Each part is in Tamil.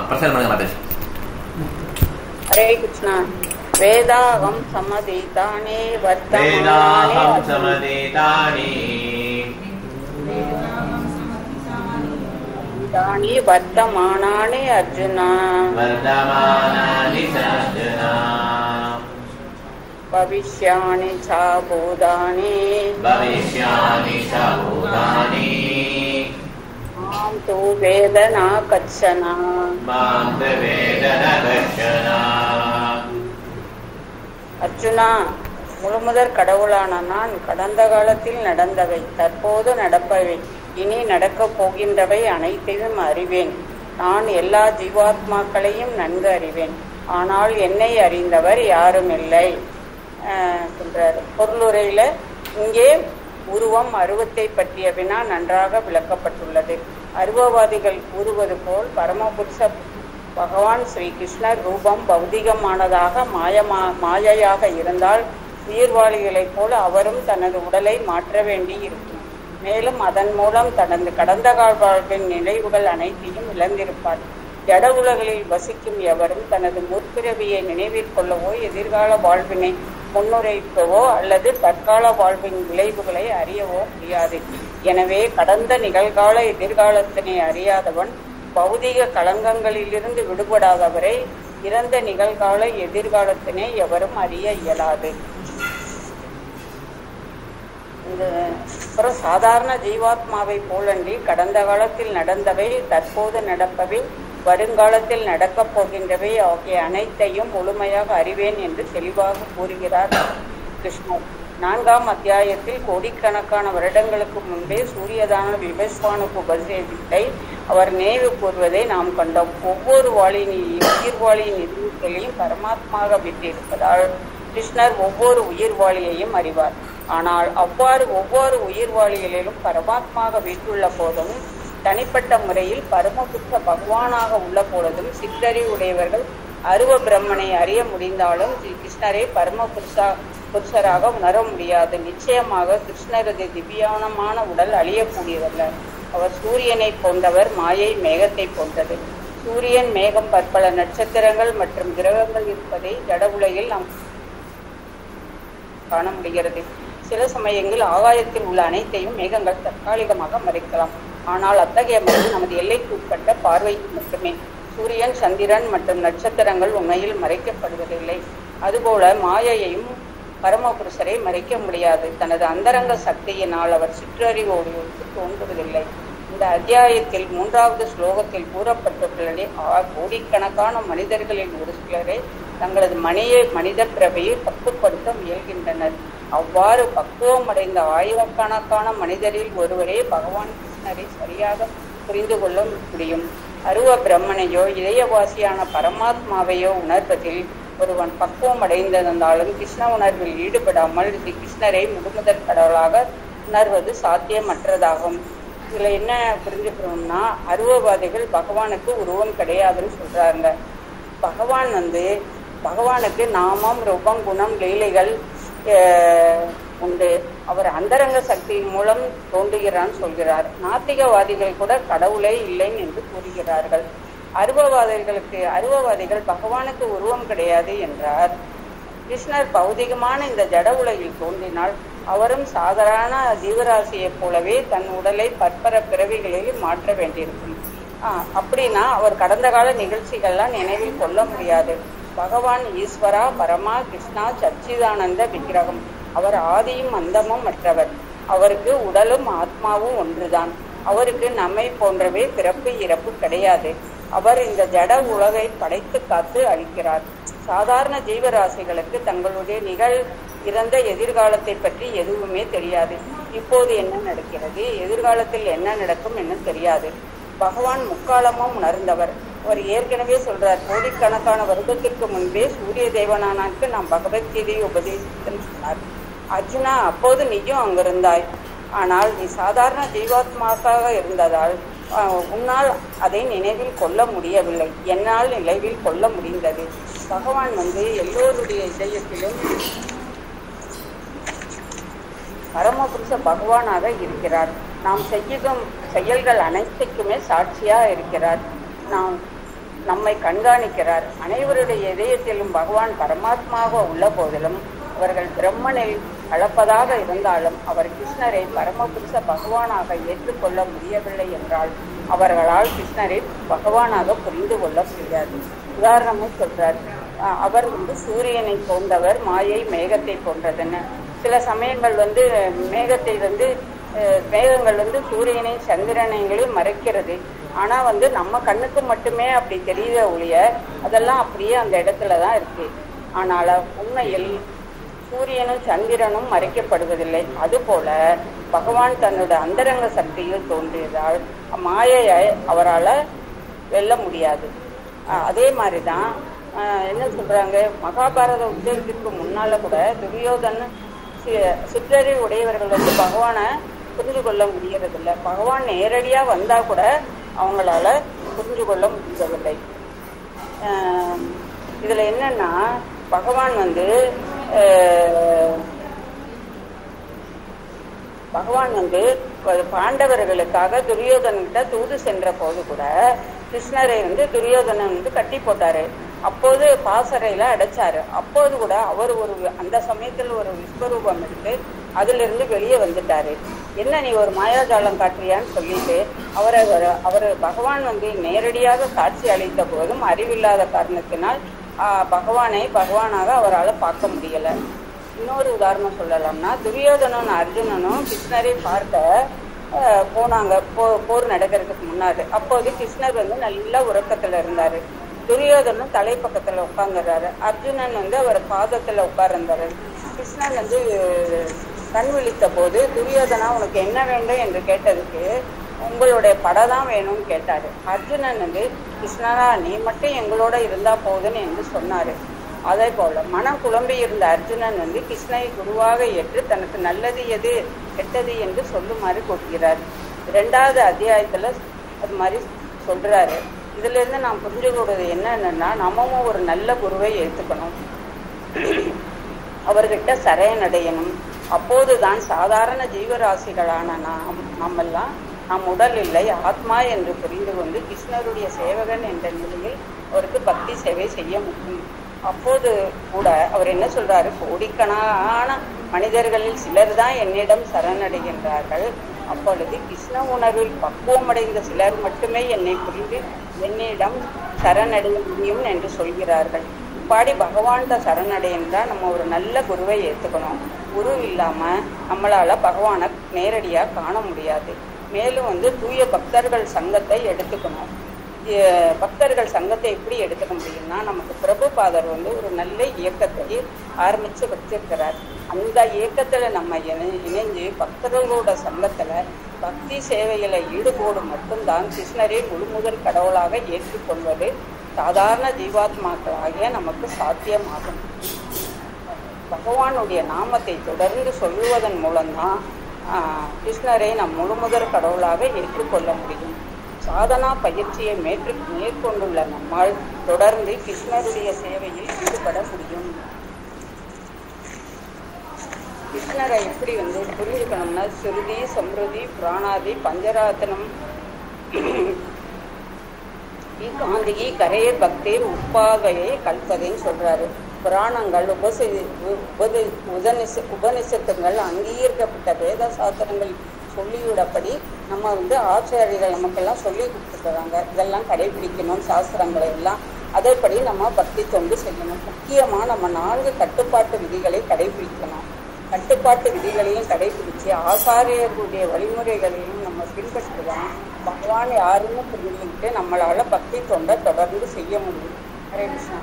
பிரசன்னம் பண்ணுங்க மாதாஜி ஹரே கிருஷ்ணா வேதாகம் சம்மதிதானே வர்த்தமானே வேதாஹம் சமதேதானி தானி வர்த்தமானானே அர்ஜுனா வர்த்தமானானி சர்ஜனா பவிஷ்யாணி சா பூதானி பவிஷ்யானி சபூதானி மாம் தூ வேதனா கச்சனா மாந்த வேதன தர்ஷனா அர்ஜுனா முழுமுதற் கடவுளான நான் கடந்த காலத்தில் நடந்தவை தற்போது நடப்பவை இனி நடக்கப் போகின்றவை அனைத்தையும் அறிவேன் நான் எல்லா ஜீவாத்மாக்களையும் நன்கு அறிவேன் ஆனால் என்னை அறிந்தவர் யாரும் இல்லை ஆஹ் சொல்றாரு பொருளுரையில இங்கே உருவம் அருவத்தை பற்றிய வினா நன்றாக விளக்கப்பட்டுள்ளது அருவவாதிகள் கூறுவது போல் பரமபுருஷ பகவான் ஸ்ரீ கிருஷ்ணர் ரூபம் பௌதிகமானதாக மாயமா மாயையாக இருந்தால் உயிர்வாளிகளைப் போல அவரும் தனது உடலை மாற்ற வேண்டி இருக்கும் மேலும் அதன் மூலம் தனது கடந்த கால வாழ்வின் நினைவுகள் அனைத்தையும் இழந்திருப்பார் ஜட உலகில் வசிக்கும் எவரும் தனது முற்பிறவியை நினைவில் கொள்ளவோ எதிர்கால வாழ்வினை முன்னுரைக்கவோ அல்லது தற்கால வாழ்வின் விளைவுகளை அறியவோ முடியாது எனவே கடந்த நிகழ்கால எதிர்காலத்தினை அறியாதவன் பௌதிக களங்கங்களிலிருந்து விடுபடாதவரை இறந்த நிகழ்கால எதிர்காலத்தினை எவரும் அறிய இயலாது இந்த அப்புறம் சாதாரண ஜீவாத்மாவை போலன்றி கடந்த காலத்தில் நடந்தவை தற்போது நடப்பவை வருங்காலத்தில் நடக்கப் போகின்றவை ஆகிய அனைத்தையும் முழுமையாக அறிவேன் என்று தெளிவாக கூறுகிறார் கிருஷ்ணர் நான்காம் அத்தியாயத்தில் கோடிக்கணக்கான வருடங்களுக்கு முன்பே சூரியதான விபஸ்வானுக்கு உபதேசத்தை அவர் நினைவு கூறுவதை நாம் கண்டோம் ஒவ்வொரு வாளியின் உயிர் வாளியின் இருக்கையும் பரமாத்மாக விட்டிருப்பதால் கிருஷ்ணர் ஒவ்வொரு உயிர்வாளியையும் அறிவார் ஆனால் அவ்வாறு ஒவ்வொரு உயிர்வாளிகளிலும் பரமாத்மாக வீட்டுள்ள போதும் தனிப்பட்ட முறையில் பரமபுத்த பகவானாக உள்ள பொழுதும் சிற்றறிவுடையவர்கள் அருவ பிரம்மனை அறிய முடிந்தாலும் ஸ்ரீ கிருஷ்ணரை பரம புருஷா புருஷராக உணர முடியாது நிச்சயமாக கிருஷ்ணரது திவ்யானமான உடல் அழியக்கூடியதல்ல அவர் சூரியனை போன்றவர் மாயை மேகத்தை போன்றது சூரியன் மேகம் பற்பல நட்சத்திரங்கள் மற்றும் கிரகங்கள் இருப்பதை ஜட உலகில் நாம் காண முடிகிறது சில சமயங்கள் ஆகாயத்தில் உள்ள அனைத்தையும் மேகங்கள் தற்காலிகமாக மறைக்கலாம் ஆனால் அத்தகைய மறை நமது எல்லைக்கு உட்பட்ட பார்வைக்கு மட்டுமே சூரியன் சந்திரன் மற்றும் நட்சத்திரங்கள் உண்மையில் மறைக்கப்படுவதில்லை அதுபோல மாயையையும் பரமபுருஷரை மறைக்க முடியாது தனது அந்தரங்க சக்தியினால் அவர் சிற்றறிவோடு தோன்றுவதில்லை இந்த அத்தியாயத்தில் மூன்றாவது ஸ்லோகத்தில் கூறப்பட்டுள்ளபடி ஆ- கோடிக்கணக்கான மனிதர்களில் ஒரு சிலரை தங்களது மணியை மனித பிறவையை பக்குப்படுத்த முயல்கின்றனர் அவ்வாறு பக்குவம் அடைந்த ஆயிரக்கணக்கான மனிதரில் ஒருவரே பகவான் கிருஷ்ணரை சரியாக புரிந்து கொள்ள முடியும் அருவ பிரம்மனையோ இதயவாசியான பரமாத்மாவையோ உணர்வதில் ஒருவன் பக்குவம் அடைந்திருந்தாலும் கிருஷ்ண உணர்வில் ஈடுபடாமல் ஸ்ரீ கிருஷ்ணரை முழுமுதற் கடவுளாக உணர்வது சாத்தியமற்றதாகும் இதுல என்ன புரிஞ்சுக்கணும்னா அருவவாதிகள் பகவானுக்கு உருவம் கிடையாதுன்னு சொல்றாங்க பகவான் வந்து பகவானுக்கு நாமம் ரூபம் குணம் லீலைகள் அஹ், உண்டு அவர் அந்தரங்க சக்தியின் மூலம் தோன்றுகிறான்னு சொல்கிறார் நாத்திகவாதிகள் கூட கடவுளே இல்லை என்று கூறுகிறார்கள் அருவவாதிகளுக்கு அருவவாதிகள் பகவானுக்கு உருவம் கிடையாது என்றார் கிருஷ்ணர் பௌதிகமான இந்த ஜட உலகில் தோன்றினால் அவரும் சாதாரண ஜீவராசியைப் போலவே தன் உடலை பற்பர பிறவிகளில் மாற்ற வேண்டியிருக்கும் ஆஹ் அப்படின்னா அவர் கடந்த கால நிகழ்ச்சிகள்லாம் நினைவில் கொள்ள முடியாது பகவான் ஈஸ்வரா பரமா கிருஷ்ணா சச்சிதானந்த விக்கிரகம் அவர் ஆதியும் அந்தமும் மற்றவர் அவருக்கு உடலும் ஆத்மாவும் ஒன்றுதான் அவருக்கு நம்மை போன்றவே பிறப்பு இறப்பு கிடையாது அவர் இந்த ஜட உலகை படைத்து காத்து அழிக்கிறார் சாதாரண ஜீவராசிகளுக்கு தங்களுடைய நிகழ் இறந்த எதிர்காலத்தை பற்றி எதுவுமே தெரியாது இப்போது என்ன நடக்கிறது எதிர்காலத்தில் என்ன நடக்கும் என்று தெரியாது பகவான் முக்காலமும் உணர்ந்தவர் அவர் ஏற்கனவே சொல்றார் கோடிக்கணக்கான வருடத்திற்கு முன்பே சூரிய தேவனானாக்கு நாம் பகவத்கீதையை உபதேசித்தேன்னு சொன்னார் அர்ஜுனா அப்போது நீயும் அங்கிருந்தாய் ஆனால் நீ சாதாரண ஜீவாத்மாக்காக இருந்ததால் ஆஹ், உன்னால் அதை நினைவில் கொள்ள முடியவில்லை என்னால் நினைவில் கொள்ள முடிந்தது பகவான் வந்து எல்லோருடைய இதயத்திலும் பரமபுருஷ பகவானாக இருக்கிறார் நாம் செய்யும் செயல்கள் அனைத்துக்குமே சாட்சியா இருக்கிறார் நாம் நம்மை கண்காணிக்கிறார் அனைவருடைய இதயத்திலும் பகவான் பரமாத்மாவாக உள்ள போதிலும் அவர்கள் பிரம்மனில் கலப்பதாக இருந்தாலும் அவர் கிருஷ்ணரை பரமபுருஷ பகவானாக ஏற்றுக்கொள்ள முடியவில்லை என்றால் அவர்களால் கிருஷ்ணரை பகவானாக புரிந்து கொள்ள முடியாது உதாரணமும் சொல்றார் அஹ் அவர் வந்து சூரியனை போன்றவர் மாயை மேகத்தை போன்றதுன்னு சில சமயங்கள் வந்து மேகத்தை வந்து அஹ், மேகங்கள் வந்து சூரியனை சந்திரனைகளையும் மறைக்கிறது ஆனா வந்து நம்ம கண்ணுக்கு மட்டுமே அப்படி தெரியுத ஒழிய அதெல்லாம் அப்படியே அந்த இடத்துல தான் இருக்கு ஆனால் உண்மையில் சூரியனும் சந்திரனும் மறைக்கப்படுவதில்லை அதுபோல பகவான் தன்னோட அந்தரங்க சக்தியில் தோன்றியதால் மாயையை அவரால் வெல்ல முடியாது அஹ் அதே மாதிரி தான் என்ன சொல்றாங்க மகாபாரத யுத்தத்திற்கு முன்னால கூட துரியோதன் சி- சிற்றறிவு உடையவர்கள் வந்து பகவானை புரிந்து கொள்ள முடியறதில்ல பகவான் நேரடியா வந்தா கூட அவங்களால புரிந்து கொள்ள முடியவில்லை ஆஹ் இதுல என்னன்னா பகவான் வந்து ஆஹ் பகவான் வந்து ப- பாண்டவர்களுக்காக துரியோதன்கிட்ட தூது சென்ற போது கூட கிருஷ்ணரை வந்து துரியோதனன் வந்து கட்டி போட்டாரு அப்போது பாசறையில அடைச்சாரு அப்போது கூட அவர் ஒரு வி- அந்த சமயத்தில் ஒரு விஸ்வரூபம் எடுத்து அதிலிருந்து வெளியே வந்துட்டாரு என்ன நீ ஒரு மாயாஜாலம் காட்டுறியான்னு சொல்லிட்டு அவரை அவர் பகவான் வந்து நேரடியாக காட்சி அளித்த போதும் அறிவில்லாத காரணத்தினால் ஆஹ், பகவானை பகவானாக அவரால் பார்க்க முடியல இன்னொரு உதாரணம் சொல்லலாம்னா துரியோதனன் அர்ஜுனனும் கிருஷ்ணரை பார்க்க அஹ், போனாங்க போ போர் நடக்கிறதுக்கு முன்னாடி அப்போது கிருஷ்ணர் வந்து நல்ல உறக்கத்துல இருந்தாரு துரியோதனும் தலை பக்கத்துல உட்கார்ந்துறாரு அர்ஜுனன் வந்து அவர் பாதத்துல உட்கார்ந்தாரு கிருஷ்ணன் வந்து கண் விழித்த போது துரியோதனா உனக்கு என்ன வேண்டும் என்று கேட்டதுக்கு உங்களுடைய படம் தான் வேணும்னு கேட்டாரு அர்ஜுனன் வந்து கிருஷ்ணரா நீ மட்டும் எங்களோட இருந்தா போதுன்னு என்று சொன்னாரு அதே போல மனம் குழம்பி இருந்த அர்ஜுனன் வந்து கிருஷ்ணரை குருவாக ஏற்று தனக்கு நல்லது எது கெட்டது என்று சொல்லுமாறு கொடுக்கிறார் இரண்டாவது அத்தியாயத்துல அது மாதிரி சொல்றாரு இதுல இருந்து நாம் புரிஞ்சுக்கூடது என்னன்னா நம்மவும் ஒரு நல்ல குருவை ஏற்றுக்கணும் அவர்கிட்ட சரணடையணும் அப்போதுதான் சாதாரண ஜீவராசிகளான நாம் நம்மெல்லாம் நம் உடல் இல்லை ஆத்மா என்று புரிந்து கொண்டு கிருஷ்ணருடைய சேவகன் என்ற நிலையில் அவருக்கு பக்தி சேவை செய்ய முடியும் அப்போது கூட அவர் என்ன சொல்றாரு கோடிக்கணக்கான மனிதர்களில் சிலர் தான் என்னிடம் சரணடைகின்றார்கள் அப்பொழுது கிருஷ்ண உணர்வில் பக்குவமடைந்த சிலர் மட்டுமே என்னை புரிந்து என்னிடம் சரணடைய முடியும் என்று சொல்கிறார்கள் பாடி பகவான்கிட்ட சரணடைந்தா நம்ம ஒரு நல்ல குருவை ஏற்றுக்கணும் குரு இல்லாம நம்மளால பகவானை நேரடியா காண முடியாது மேலும் வந்து தூய பக்தர்கள் சங்கத்தை எடுத்துக்கணும் எ- பக்தர்கள் சங்கத்தை எப்படி எடுத்துக்க முடியும்னா நமக்கு பிரபுபாதர் வந்து ஒரு நல்ல இயக்கத்தை ஆரம்பிச்சு வச்சிருக்கிறார் அந்த இயக்கத்துல நம்ம இணை- இணைஞ்சு பக்தர்களோட சங்கத்துல பக்தி சேவையில ஈடுபோடு மட்டும்தான் கிருஷ்ணரை முழுமுதல் கடவுளாக ஏற்றுக்கொள்வது சாதாரண ஜீவாத்மாக்களாகிய நமக்கு சாத்தியமாகும் பகவானுடைய நாமத்தை தொடர்ந்து சொல்லுவதன் மூலம்தான் ஆஹ், கிருஷ்ணரை நம் முழுமுதற் கடவுளாக ஏற்றுக்கொள்ள முடியும் சாதனா பயிற்சியை மேற்று மேற்கொண்டுள்ள நம்மால் தொடர்ந்து கிருஷ்ணருடைய சேவையில் ஈடுபட முடியும் கிருஷ்ணரை எப்படி வந்து புரிஞ்சுக்கணும்னா ஸ்ருதி சம்ருதி புராணாதி பஞ்சராத்தனம் ಈ ಕಾಂದಿಗಿ ಕರೆಯ ಭಕ್ತಿರ್ ಉಪಾದಯೇ கல்பதைன்னு சொல்றாரு புராணங்கள் உபசி உபதி உபனிஷ உபனிஷத்துங்கள் அங்கீகரிக்கப்பட்ட வேத சாஸ்திரங்கள் சொல்லிவிடப்படி நம்ம வந்து ஆச்சாரியர்கள் நமக்கெல்லாம் சொல்லி கொடுத்துருக்காங்க இதெல்லாம் கடைபிடிக்கணும் சாஸ்திரங்களை எல்லாம் அதேபடி நம்ம பக்தி தொண்டு செய்யணும் முக்கியமாக நம்ம நான்கு கட்டுப்பாட்டு விதிகளை கடைபிடிக்கணும் கட்டுப்பாட்டு விதிகளையும் கடைபிடிச்சு ஆசாரியர்களுடைய வழிமுறைகளையும் நம்ம பின்பற்றுவோம் பகவான் யாருன்னு புரிஞ்சுக்கிட்டு நம்மளால பக்தி தொண்டை தொடர்ந்து செய்ய முடியும் ஹரே கிருஷ்ணா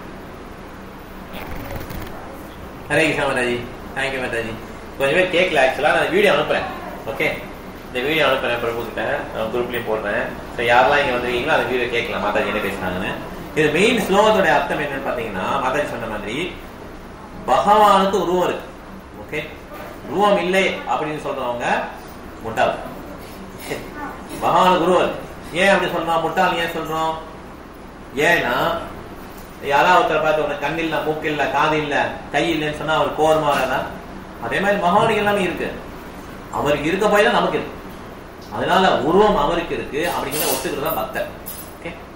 ஹரே கிருஷ்ணா மாதாஜி தேங்க்யூ மாதாஜி கொஞ்சம் பேர் கேட்கல ஆக்சுவலாக நான் வீடியோ அனுப்புறேன் ஓகே இந்த வீடியோ அனுப்புறேன் பிரபு கிட்ட குரூப்லேயும் போடுறேன் ஸோ யாரெல்லாம் இங்கே வந்துருக்கீங்களோ அந்த வீடியோ கேட்கலாம் மாதாஜி என்ன பேசுனாங்கன்னு இது மெயின் ஸ்லோகத்தோட அர்த்தம் என்னன்னு பார்த்தீங்கன்னா மாதாஜி சொன்ன மாதிரி பகவானுக்கு உருவம் இருக்கு ஓகே உருவம் இல்லை அப்படின்னு சொல்றவங்க முட்டாள் பகவானுக்கு உருவம் இருக்கு ஏன் அப்படி சொல்றோம் முட்டாள் ஏன் சொல்றோம் ஏன்னா யாராவது ஒருத்தரை பார்த்து உனக்கு கண் இல்ல மூக்கு இல்ல காது இல்ல கை இல்லைன்னு சொன்னா அவர் கோரமா வராதா அதே மாதிரி மகானுக்கு எல்லாமே இருக்கு அவருக்கு இருக்க போய் தான் நமக்கு இருக்கு அதனால உருவம் அவருக்கு இருக்கு அப்படிங்கிறத ஒத்துக்கிறது தான் பக்தர் ஓகே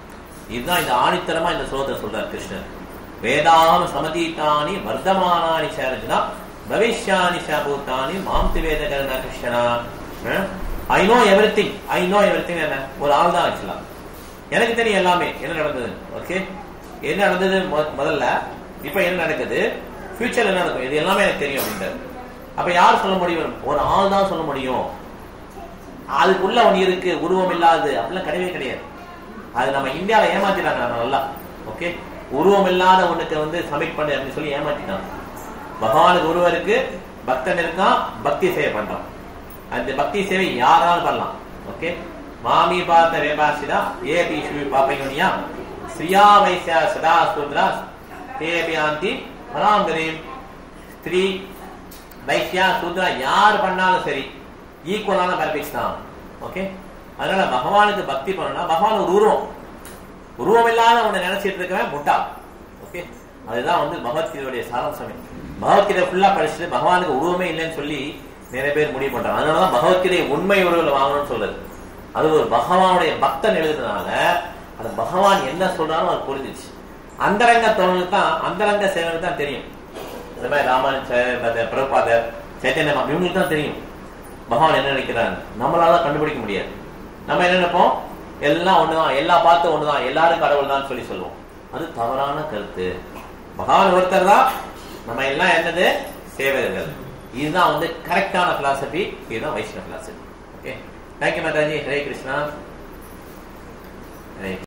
இதுதான் இந்த ஆணித்தரமா இந்த ஸ்லோகத்தை சொல்றார் கிருஷ்ணர் வேதாம் சமதீதானி வர்த்தமானானி சேரஜனா பவிஷ்யானி சாபூத்தானி மாம்தி வேதகரண கிருஷ்ணனா I know everything I know everything என்ன ஒரு ஆள் தான் ஆக்சுவலா எனக்கு தெரியும் எல்லாமே என்ன நடந்தது ஓகே என்ன நடந்தது மொ- முதல்ல இப்ப என்ன நடக்குது ஃபியூச்சர்ல என்ன நடக்கும் இது எல்லாமே எனக்கு தெரியும் அப்படின்றாரு அப்ப யார் சொல்ல முடியும் ஒரு ஆள் தான் சொல்ல முடியும் அதுக்குள்ள ஒண்ணு இருக்கு உருவம் இல்லாது அப்படிலாம் கிடையவே கிடையாது அது நம்ம இந்தியால ஏமாத்திட்டாங்க நம்ம நல்லா ஓகே உருவம் இல்லாத ஒண்ணுக்கு வந்து சப்மிட் பண்ணு அப்படின்னு சொல்லி ஏமாத்திட்டாங்க பகவானுக்கு ஒருவருக்கு பக்தன் இருக்கான் பக்தி சேவை பண்றான் அந்த பக்தி சேவை யாராலும் பண்ணலாம் ஓகே மாமி பார்த்த வேபாசிதா ஏ பீஷு பாப்பையுனியா ஸ்ரீயா வைசியா சதா சூத்ரா தேபியாந்தி பராம்பரீம் ஸ்திரீ வைசியா சூத்ரா யார் பண்ணாலும் சரி ஈக்குவலான பெனிஃபிட்ஸ் தான் ஓகே அதனால பகவானுக்கு பக்தி பண்ணணும்னா பகவான் ஒரு உருவம் உருவம் இல்லாத ஒண்ணு நினைச்சிட்டு இருக்கவன் முட்டாள் ஓகே அதுதான் வந்து பகவத்கீதையுடைய சாராம்சமே பகவத்கீதை ஃபுல்லா படிச்சுட்டு பகவானுக்கு உருவமே இல்லைன்னு சொல்லி நிறைய பேர் முடிவு பண்றாங்க அதனாலதான் பகவத்கீதை உண்மை உருவில் வாங்கணும்னு சொல்றது அது ஒரு பகவானுடைய பக்தன் எழுதுனால அந்த பகவான் என்ன சொல்றாரோ அது புரிஞ்சிச்சு அந்தரங்க தோழனுக்கு தான் அந்தரங்க சேவனுக்கு தான் தெரியும் இந்த மாதிரி ராமன் பிரபாதர் சைத்தன்ய மகா- இவங்களுக்கு தான் தெரியும் பகவான் என்ன நினைக்கிறாங்க நம்மளால கண்டுபிடிக்க முடியாது நம்ம என்ன நினைப்போம் எல்லாம் ஒண்ணுதான் எல்லா பார்த்து ஒண்ணுதான் எல்லாரும் கடவுள் தான் சொல்லி சொல்லுவோம் அது தவறான கருத்து பகவான் ஒருத்தர் தான் நம்ம எல்லாம் என்னது சேவகர்கள் இதுதான் வந்து கரெக்டான பிலாசபி இதுதான் Vaishnava philosophy okay thank you Mataji Hare Krishna Hare